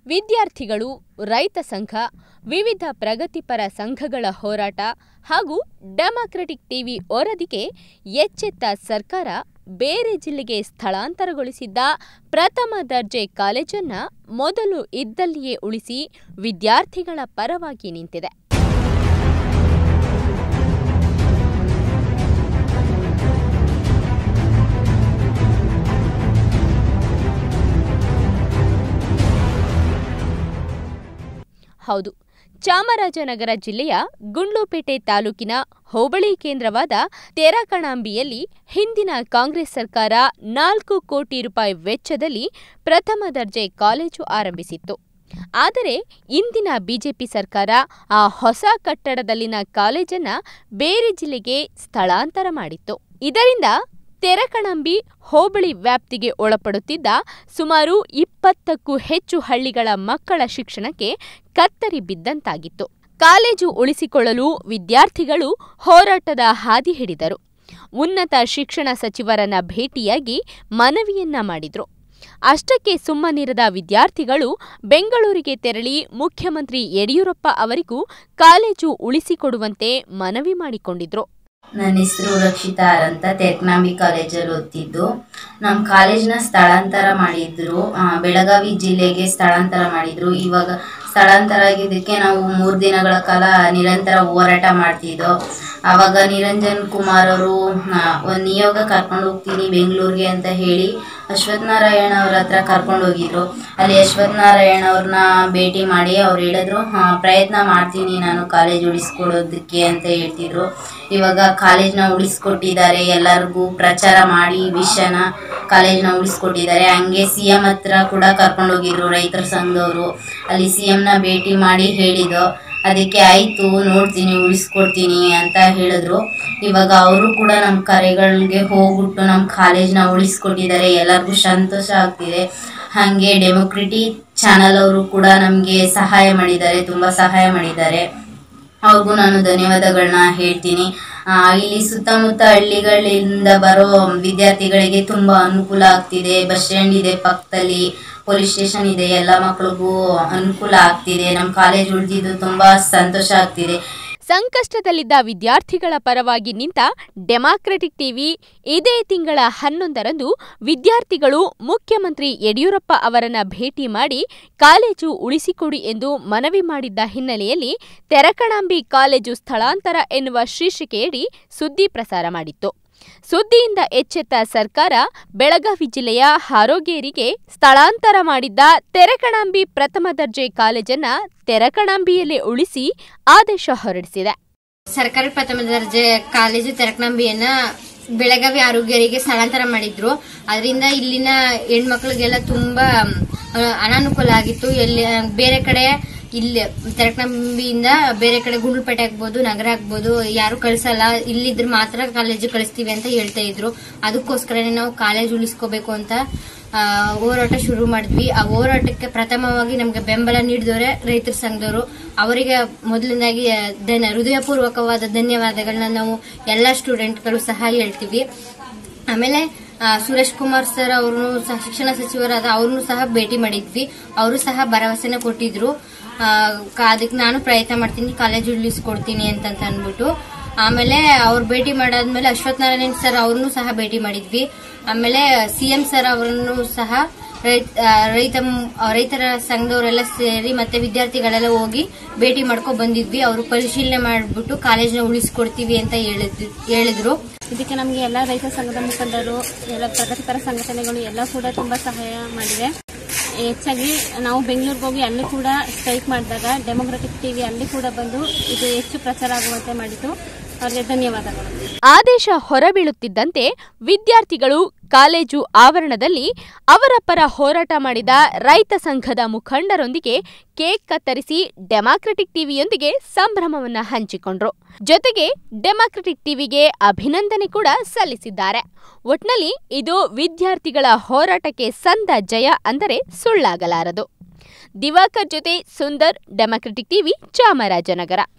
ವಿದ್ಯಾರ್ಥಿಗಳು ರೈತ ಸಂಘ ವಿವಿಧ ಪ್ರಗತಿಪರ ಸಂಘಗಳ ಹೋರಾಟ ಹಾಗೂ ಡೆಮಾಕ್ರೆಟಿಕ್ ಟಿವಿ ವರದಿಗೆ ಎಚ್ಚೆತ್ತ ಸರ್ಕಾರ ಬೇರೆ ಜಿಲ್ಲೆಗೆ ಸ್ಥಳಾಂತರಗೊಳಿಸಿದ್ದ ಪ್ರಥಮ ದರ್ಜೆ ಕಾಲೇಜನ್ನ ಮೊದಲು ಇದ್ದಲ್ಲಿಯೇ ಉಳಿಸಿ ವಿದ್ಯಾರ್ಥಿಗಳ ಪರವಾಗಿ ನಿಂತಿದೆ ಹೌದು ಚಾಮರಾಜನಗರ ಜಿಲ್ಲೆಯ ಗುಂಡ್ಲುಪೇಟೆ ತಾಲೂಕಿನ ಹೋಬಳಿ ಕೇಂದ್ರವಾದ ತೆರಕಣಾಂಬಿಯಲ್ಲಿ ಹಿಂದಿನ ಕಾಂಗ್ರೆಸ್ ಸರ್ಕಾರ ನಾಲ್ಕು ಕೋಟಿ ರೂಪಾಯಿ ವೆಚ್ಚದಲ್ಲಿ ಪ್ರಥಮ ದರ್ಜೆ ಕಾಲೇಜು ಆರಂಭಿಸಿತ್ತು ಆದರೆ ಇಂದಿನ ಬಿಜೆಪಿ ಸರ್ಕಾರ ಆ ಹೊಸ ಕಟ್ಟಡದಲ್ಲಿನ ಕಾಲೇಜನ್ನ ಬೇರೆ ಜಿಲ್ಲೆಗೆ ಸ್ಥಳಾಂತರ ಮಾಡಿತ್ತು ಇದರಿಂದ ತೆರಕಣಂಬಿ ಹೋಬಳಿ ವ್ಯಾಪ್ತಿಗೆ ಒಳಪಡುತ್ತಿದ್ದ ಸುಮಾರು ಇಪ್ಪತ್ತಕ್ಕೂ ಹೆಚ್ಚು ಹಳ್ಳಿಗಳ ಮಕ್ಕಳ ಶಿಕ್ಷಣಕ್ಕೆ ಕತ್ತರಿ ಬಿದ್ದಂತಾಗಿತ್ತು ಕಾಲೇಜು ಉಳಿಸಿಕೊಳ್ಳಲು ವಿದ್ಯಾರ್ಥಿಗಳು ಹೋರಾಟದ ಹಾದಿ ಹಿಡಿದರು ಉನ್ನತ ಶಿಕ್ಷಣ ಸಚಿವರನ್ನ ಭೇಟಿಯಾಗಿ ಮನವಿಯನ್ನ ಮಾಡಿದ್ರು ಅಷ್ಟಕ್ಕೆ ಸುಮ್ಮನಿರದ ವಿದ್ಯಾರ್ಥಿಗಳು ಬೆಂಗಳೂರಿಗೆ ತೆರಳಿ ಮುಖ್ಯಮಂತ್ರಿ ಯಡಿಯೂರಪ್ಪ ಅವರಿಗೂ ಕಾಲೇಜು ಉಳಿಸಿಕೊಡುವಂತೆ ಮನವಿ ಮಾಡಿಕೊಂಡಿದ್ರು ನನ್ನ ಹೆಸರು ರಕ್ಷಿತಾ ಆರ್ ಅಂತ ತೆಕ್ನಾಂಬಿ ಕಾಲೇಜಲ್ಲಿ ಓದ್ತಿದ್ದು ನಮ್ಮ ಕಾಲೇಜ್ನ ಸ್ಥಳಾಂತರ ಮಾಡಿದ್ರು ಆ, ಬೆಳಗಾವಿ ಜಿಲ್ಲೆಗೆ ಸ್ಥಳಾಂತರ ಮಾಡಿದ್ರು ಇವಾಗ ಸ್ಥಳಾಂತರ ಆಗಿದ್ದಕ್ಕೆ ನಾವು ಮೂರು ದಿನಗಳ ಕಾಲ ನಿರಂತರ ಹೋರಾಟ ಮಾಡ್ತಿದ್ದೋ ಆವಾಗ ನಿರಂಜನ್ ಕುಮಾರ್ ಅವರು ಒಂದು ನಿಯೋಗ ಕರ್ಕೊಂಡು ಹೋಗ್ತೀನಿ ಬೆಂಗಳೂರಿಗೆ ಅಂತ ಹೇಳಿ ಅಶ್ವಥ್ ನಾರಾಯಣ ಅವ್ರ ಹತ್ರ ಕರ್ಕೊಂಡು ಹೋಗಿದ್ರು ಅಲ್ಲಿ ಅಶ್ವಥ್ ನಾರಾಯಣ ಅವ್ರನ್ನ ಭೇಟಿ ಮಾಡಿ ಅವ್ರು ಹೇಳಿದ್ರು "ಹಾ, ಪ್ರಯತ್ನ ಮಾಡ್ತೀನಿ ನಾನು ಕಾಲೇಜ್ ಉಳಿಸ್ಕೊಡೋದಕ್ಕೆ ಅಂತ ಹೇಳ್ತಿದ್ರು ಇವಾಗ ಕಾಲೇಜ್ನ ಉಳಿಸ್ಕೊಟ್ಟಿದ್ದಾರೆ ಎಲ್ಲರಿಗೂ ಪ್ರಚಾರ ಮಾಡಿ ಈ ವಿಷಯನ ಕಾಲೇಜ್ನ ಉಳಿಸ್ಕೊಟ್ಟಿದ್ದಾರೆ ಹಂಗೆ ಸಿ ಎಂ ಹತ್ರ ಕೂಡ ಕರ್ಕೊಂಡು ಹೋಗಿದ್ರು ರೈತರ ಸಂಘದವರು ಅಲ್ಲಿ ಸಿ ನ ಭೇಟಿ ಮಾಡಿ ಹೇಳಿದ್ದು ಅದಕ್ಕೆ ಆಯಿತು ನೋಡ್ತೀನಿ ಉಳಿಸ್ಕೊಡ್ತೀನಿ ಅಂತ ಹೇಳಿದ್ರು ಇವಾಗ ಅವರು ಕೂಡ ನಮ್ಮ ಕರೆಗಳಿಗೆ ಹೋಗ್ಬಿಟ್ಟು ನಮ್ಮ ಕಾಲೇಜ್ನ ಉಳಿಸ್ಕೊಟ್ಟಿದ್ದಾರೆ ಎಲ್ಲರಿಗೂ ಸಂತೋಷ ಆಗ್ತಿದೆ ಹಾಗೆ ಡೆಮೋಕ್ರೆಟಿಕ್ ಚಾನಲ್ ಅವರು ಕೂಡ ನಮಗೆ ಸಹಾಯ ಮಾಡಿದ್ದಾರೆ ತುಂಬ ಸಹಾಯ ಮಾಡಿದ್ದಾರೆ ಅವ್ರಿಗೂ ನಾನು ಧನ್ಯವಾದಗಳನ್ನ ಹೇಳ್ತೀನಿ ಆ, ಇಲ್ಲಿ ಸುತ್ತಮುತ್ತ ಹಳ್ಳಿಗಳಿಂದ ಬರೋ ವಿದ್ಯಾರ್ಥಿಗಳಿಗೆ ತುಂಬ ಅನುಕೂಲ ಆಗ್ತಿದೆ ಬಸ್ ಸ್ಟ್ಯಾಂಡ್ ಇದೆ ಪಕ್ಕದಲ್ಲಿ ಪೊಲೀಸ್ ಸ್ಟೇಷನ್ ಇದೆ ಎಲ್ಲ ಮಕ್ಳಿಗೂ ಅನುಕೂಲ ಆಗ್ತಿದೆ ನಮ್ಮ ಕಾಲೇಜ್ ಉಳಿದಿದ್ದು ತುಂಬ ಸಂತೋಷ ಆಗ್ತಿದೆ ಸಂಕಷ್ಟದಲ್ಲಿದ್ದ ವಿದ್ಯಾರ್ಥಿಗಳ ಪರವಾಗಿ ನಿಂತ ಡೆಮಾಕ್ರೆಟಿಕ್ ಟಿವಿ ಇದೇ ತಿಂಗಳ ಹನ್ನೊಂದರಂದು ವಿದ್ಯಾರ್ಥಿಗಳು ಮುಖ್ಯಮಂತ್ರಿ ಯಡಿಯೂರಪ್ಪ ಅವರನ್ನ ಭೇಟಿ ಮಾಡಿ ಕಾಲೇಜು ಉಳಿಸಿಕೊಡಿ ಎಂದು ಮನವಿ ಮಾಡಿದ್ದ ಹಿನ್ನೆಲೆಯಲ್ಲಿ ತೆರಕಣಾಂಬಿ ಕಾಲೇಜು ಸ್ಥಳಾಂತರ ಎನ್ನುವ ಶೀರ್ಷಿಕೆಯಡಿ ಸುದ್ದಿ ಪ್ರಸಾರ ಮಾಡಿತ್ತು ಸುದ್ದಿಯಿಂದ ಎಚ್ಚೆತ್ತ ಸರ್ಕಾರ ಬೆಳಗಾವಿ ಜಿಲ್ಲೆಯ ಹಾರೋಗೇರಿಗೆ ಸ್ಥಳಾಂತರ ಮಾಡಿದ್ದ ತೆರಕಣಾಂಬಿ ಪ್ರಥಮ ದರ್ಜೆ ಕಾಲೇಜನ್ನ ತೆರಕಣಾಂಬಿಯಲ್ಲೇ ಉಳಿಸಿ ಆದೇಶ ಹೊರಡಿಸಿದೆ ಸರ್ಕಾರಿ ಪ್ರಥಮ ದರ್ಜೆ ಕಾಲೇಜು ತೆರಕನಂಬಿಯನ್ನ ಬೆಳಗಾವಿ ಆರೋಗ್ಯರಿಗೆ ಸ್ಥಳಾಂತರ ಮಾಡಿದ್ರು ಅದರಿಂದ ಇಲ್ಲಿನ ಹೆಣ್ಮಕ್ಳಿಗೆಲ್ಲ ತುಂಬಾ ಆ, ಅನಾನುಕೂಲ ಆಗಿತ್ತು ಎಲ್ಲಿ ಬೇರೆ ಕಡೆ ಇಲ್ಲಿ ತೆರಕನಂಬಿಯಿಂದ ಬೇರೆ ಕಡೆ ಗುಂಡ್ಲುಪೇಟೆ ಆಗ್ಬೋದು ನಗರ ಆಗ್ಬೋದು ಯಾರು ಕಳ್ಸಲ್ಲ ಇಲ್ಲಿದ್ರೆ ಮಾತ್ರ ಕಾಲೇಜು ಕಳಿಸ್ತೀವಿ ಅಂತ ಹೇಳ್ತಾ ಇದ್ರು ಅದಕ್ಕೋಸ್ಕರನೇ ನಾವು ಕಾಲೇಜ್ ಉಳಿಸ್ಕೋಬೇಕು ಅಂತ ಆ, ಹೋರಾಟ ಶುರು ಮಾಡಿದ್ವಿ ಆ ಹೋರಾಟಕ್ಕೆ ಪ್ರಥಮವಾಗಿ ನಮ್ಗೆ ಬೆಂಬಲ ನೀಡಿದವರೇ ರೈತರ ಸಂಘದವರು ಅವರಿಗೆ ಮೊದಲನೇದಾಗಿ ಧನ್ಯ ಹೃದಯಪೂರ್ವಕವಾದ ಧನ್ಯವಾದಗಳನ್ನ ನಾವು ಎಲ್ಲ ಸ್ಟೂಡೆಂಟ್ಗಳು ಸಹ ಹೇಳ್ತೀವಿ ಆಮೇಲೆ ಆ, ಸುರೇಶ್ ಕುಮಾರ್ ಸರ್ ಅವ್ರನ್ನು ಸಹ ಶಿಕ್ಷಣ ಸಚಿವರಾದ ಅವ್ರನ್ನು ಸಹ ಭೇಟಿ ಮಾಡಿದ್ವಿ ಅವರು ಸಹ ಭರವಸೆನ ಕೊಟ್ಟಿದ್ರು ಆ, ಕ- ಅದಕ್ಕೆ ನಾನು ಪ್ರಯತ್ನ ಮಾಡ್ತೀನಿ ಕಾಲೇಜ್ ಉಳಿಸ್ಕೊಡ್ತೀನಿ ಅಂತಂತ ಅಂದ್ಬಿಟ್ಟು ಆಮೇಲೆ ಅವ್ರು ಭೇಟಿ ಮಾಡಾದ್ಮೇಲೆ ಅಶ್ವಥ್ ನಾರಾಯಣ್ ಸರ್ ಅವ್ರನ್ನು ಸಹ ಭೇಟಿ ಮಾಡಿದ್ವಿ ಆಮೇಲೆ ಸಿಎಂ ಸರ್ ಅವರನ್ನು ಸಹ ರೈತ ಆ, ರೈತ ರೈತರ ಸಂಘದವರೆಲ್ಲ ಸೇರಿ ಮತ್ತೆ ವಿದ್ಯಾರ್ಥಿಗಳೆಲ್ಲ ಹೋಗಿ ಭೇಟಿ ಮಾಡ್ಕೊಂಡ್ ಬಂದಿದ್ವಿ ಅವರು ಪರಿಶೀಲನೆ ಮಾಡ್ಬಿಟ್ಟು ಕಾಲೇಜ್ನ ಉಳಿಸ್ಕೊಡ್ತೀವಿ ಅಂತ ಹೇಳಿದ್- ಹೇಳಿದ್ರು ಇದಕ್ಕೆ ನಮಗೆ ಎಲ್ಲ ರೈತ ಸಂಘದ ಮುಖಂಡರು ಎಲ್ಲ ಪ್ರಗತಿಪರ ಸಂಘಟನೆಗಳು ಎಲ್ಲ ಕೂಡ ತುಂಬಾ ಸಹಾಯ ಮಾಡಿವೆ ಹೆಚ್ಚಾಗಿ ನಾವು ಬೆಂಗಳೂರಿಗೆ ಹೋಗಿ ಅಲ್ಲಿ ಕೂಡ ಸ್ಟ್ರೈಕ್ ಮಾಡಿದಾಗ ಡೆಮೋಕ್ರೆಟಿಕ್ ಟಿವಿ ಅಲ್ಲಿ ಕೂಡ ಬಂದು ಇದು ಹೆಚ್ಚು ಪ್ರಚಾರ ಆಗುವಂತೆ ಮಾಡಿತು ಅವರಿಗೆ ಧನ್ಯವಾದಗಳು ಆದೇಶ ಹೊರಬೀಳುತ್ತಿದ್ದಂತೆ ವಿದ್ಯಾರ್ಥಿಗಳು ಕಾಲೇಜು ಆವರಣದಲ್ಲಿ ಅವರ ಪರ ಹೋರಾಟ ಮಾಡಿದ ರೈತ ಸಂಘದ ಮುಖಂಡರೊಂದಿಗೆ ಕೇಕ್ ಕತ್ತರಿಸಿ ಡೆಮಾಕ್ರೆಟಿಕ್ ಟಿವಿಯೊಂದಿಗೆ ಸಂಭ್ರಮವನ್ನ ಹಂಚಿಕೊಂಡ್ರು ಜೊತೆಗೆ ಡೆಮಾಕ್ರೆಟಿಕ್ ಟಿವಿಗೆ ಅಭಿನಂದನೆ ಕೂಡ ಸಲ್ಲಿಸಿದ್ದಾರೆ ಒಟ್ನಲ್ಲಿ ಇದು ವಿದ್ಯಾರ್ಥಿಗಳ ಹೋರಾಟಕ್ಕೆ ಸಂದ ಜಯ ಅಂದರೆ ಸುಳ್ಳಾಗಲಾರದು ದಿವಾಕರ್ ಜೊತೆ ಸುಂದರ್ ಡೆಮಾಕ್ರೆಟಿಕ್ ಟಿವಿ ಚಾಮರಾಜನಗರ